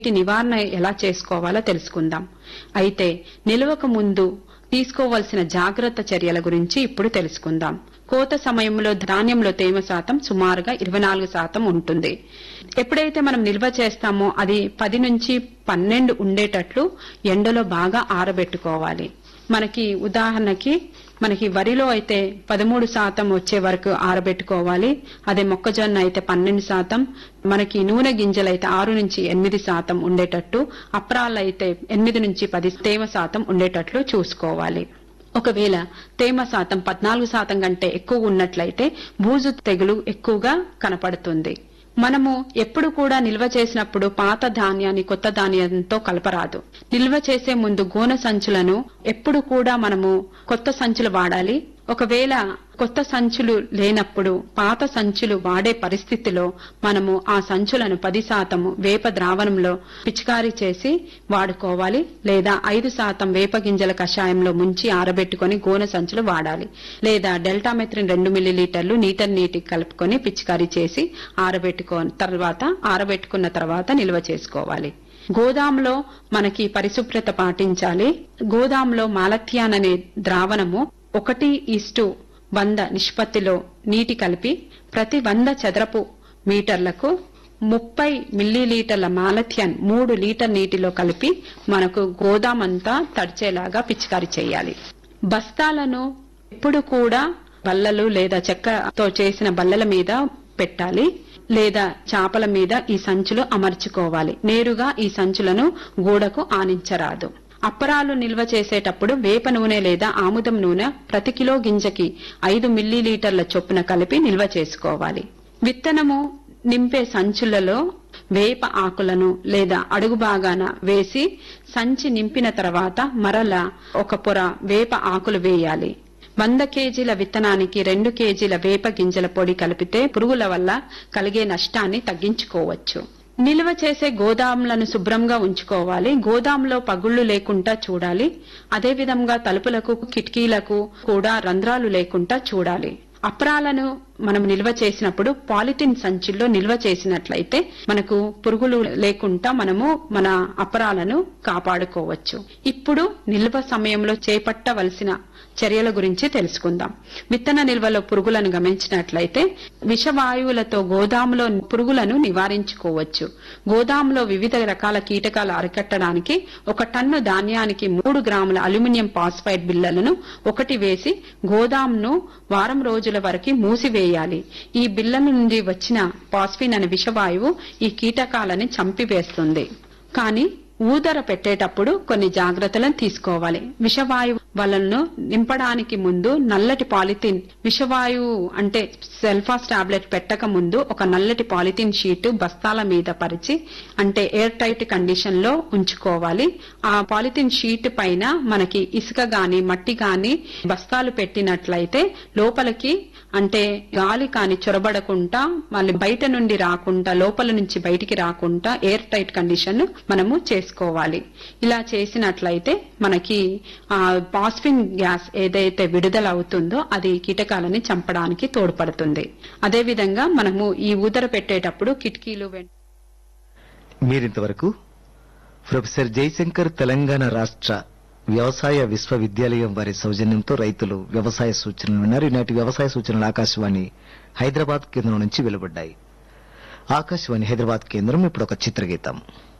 వీటి నివారణ ఎలా చేసుకోవాలో తెలుసుకుందాం అయితే నిల్వకు ముందు తీసుకోవాల్సిన జాగ్రత్త చర్యల గురించి ఇప్పుడు తెలుసుకుందాం కోత సమయంలో ధాన్యంలో తేమ శాతం సుమారుగా ఇరవై నాలుగు శాతం ఉంటుంది ఎప్పుడైతే మనం నిల్వ చేస్తామో అది పది నుంచి పన్నెండు ఉండేటట్లు ఎండలో బాగా ఆరబెట్టుకోవాలి మనకి ఉదాహరణకి మనకి వరిలో అయితే పదమూడు శాతం వచ్చే వరకు ఆరబెట్టుకోవాలి అదే మొక్కజొన్న అయితే పన్నెండు శాతం మనకి నూనె గింజలు అయితే ఆరు నుంచి ఎనిమిది శాతం ఉండేటట్టు అప్రాలు అయితే ఎనిమిది నుంచి పది తేమ శాతం ఉండేటట్లు చూసుకోవాలి ఒకవేళ తేమ శాతం పద్నాలుగు శాతం కంటే ఎక్కువ ఉన్నట్లయితే బూజు తెగులు ఎక్కువగా కనపడుతుంది మనము ఎప్పుడు కూడా నిల్వ చేసినప్పుడు పాత ధాన్యాన్ని కొత్త ధాన్యంతో కలపరాదు నిల్వ చేసే ముందు గోనె సంచులను ఎప్పుడు కూడా మనము కొత్త సంచులు వాడాలి ఒకవేళ కొత్త సంచులు లేనప్పుడు పాత సంచులు వాడే పరిస్థితిలో మనము ఆ సంచులను పది శాతము వేప ద్రావణంలో పిచికారీ చేసి వాడుకోవాలి లేదా ఐదు శాతం వేప గింజల కషాయంలో ముంచి ఆరబెట్టుకొని గోనె సంచులు వాడాలి లేదా డెల్టామెథ్రిన్ రెండు మిల్లీలీటర్లు నీటర్ నీటికి కలుపుకొని పిచికారీ చేసి ఆరబెట్టుకో తర్వాత ఆరబెట్టుకున్న తర్వాత నిల్వ చేసుకోవాలి గోదాంలో మనకి పరిశుభ్రత పాటించాలి గోదాంలో మాలథియాన్ అనే ద్రావణము ఒకటి ఇస్టు వంద నిష్పత్తిలో నీటి కలిపి ప్రతి వంద చదరపు మీటర్లకు ముప్పై మిల్లీలీటర్ల మాలథియాన్ మూడు లీటర్ నీటిలో కలిపి మనకు గోదామంతా తడిచేలాగా పిచికారీ చేయాలి బస్తాలను ఎప్పుడు కూడా బల్లలు లేదా చెక్కతో చేసిన బల్లల మీద పెట్టాలి లేదా చాపల మీద ఈ సంచులు అమర్చుకోవాలి నేరుగా ఈ సంచులను గోడకు ఆనించరాదు అప్పరాలు నిల్వ చేసేటప్పుడు వేప నూనె లేదా ఆముదం నూనె ప్రతి కిలో గింజకి ఐదు మిల్లీలీటర్ల చొప్పున కలిపి నిల్వ చేసుకోవాలి విత్తనము నింపే సంచులలో వేప ఆకులను లేదా అడుగు భాగాన వేసి సంచి నింపిన తర్వాత మరల ఒక పొర వేప ఆకులు వేయాలి వంద కేజీల విత్తనానికి రెండు కేజీల వేప గింజల పొడి కలిపితే పురుగుల వల్ల కలిగే నష్టాన్ని తగ్గించుకోవచ్చు నిల్వ చేసే గోదాములను శుభ్రంగా ఉంచుకోవాలి గోదాంలో పగుళ్లు లేకుండా చూడాలి అదేవిధంగా తలుపులకు కిటికీలకు కూడా రంధ్రాలు లేకుండా చూడాలి అప్రాలను మనం నిల్వ చేసినప్పుడు పాలిథిన్ సంచుల్లో నిల్వ చేసినట్లయితే మనకు పురుగులు లేకుండా మనము మన అపరాలను కాపాడుకోవచ్చు ఇప్పుడు నిల్వ సమయంలో చేపట్టవలసిన చర్యల గురించి తెలుసుకుందాం విత్తన నిల్వలో పురుగులను గమనించినట్లయితే విషవాయువులతో గోదాములో పురుగులను నివారించుకోవచ్చు గోదాములో వివిధ రకాల కీటకాలు అరికట్టడానికి ఒక టన్ను ధాన్యానికి మూడు గ్రాముల అల్యూమినియం పాస్ఫైడ్ బిళ్లలను ఒకటి వేసి గోదాంను వారం రోజుల వరకు మూసివేయాలి ఈ బిళ్ల నుండి వచ్చిన పాస్ఫిన్ అనే విషవాయువు ఈ కీటకాలని చంపివేస్తుంది కానీ ఊదర పెట్టేటప్పుడు కొన్ని జాగ్రత్తలను తీసుకోవాలి విషవాయువు వలలను నింపడానికి ముందు నల్లటి పాలిథిన్ విషవాయువు అంటే సెల్ఫాస్ టాబ్లెట్ పెట్టక ముందు ఒక నల్లటి పాలిథిన్ షీట్ బస్తాల మీద పరిచి అంటే ఎయిర్ టైట్ కండిషన్ లో ఉంచుకోవాలి ఆ పాలిథిన్ షీట్ పైన మనకి ఇసుక గాని మట్టి గాని బస్తాలు పెట్టినట్లయితే లోపలికి అంటే గాలి కాని చొరబడకుండా మళ్ళీ బయట నుండి రాకుండా లోపల నుంచి బయటికి రాకుండా ఎయిర్ టైట్ కండిషన్ మనము చేసుకోవాలి ఇలా చేసినట్లయితే మనకి ఆ పాస్ఫిన్ గ్యాస్ ఏదైతే విడుదల అవుతుందో అది కీటకాలని చంపడానికి తోడ్పడుతుంది అదేవిధంగా మనము ఈ ఊదర పెట్టేటప్పుడు కిటికీలు వెం- మీరింతవరకు ప్రొఫెసర్ జయశంకర్ తెలంగాణ రాష్ట్ర వ్యవసాయ విశ్వవిద్యాలయం వారి సౌజన్యంతో రైతులు వ్యవసాయ సూచనలు విన్నారు ఈనాటి వ్యవసాయ సూచనలు ఆకాశవాణి హైదరాబాద్ కేంద్రం నుంచి వెలువడ్డాయి ఆకాశవాణి హైదరాబాద్ కేంద్రం ఇప్పుడు ఒక చిత్రగీతం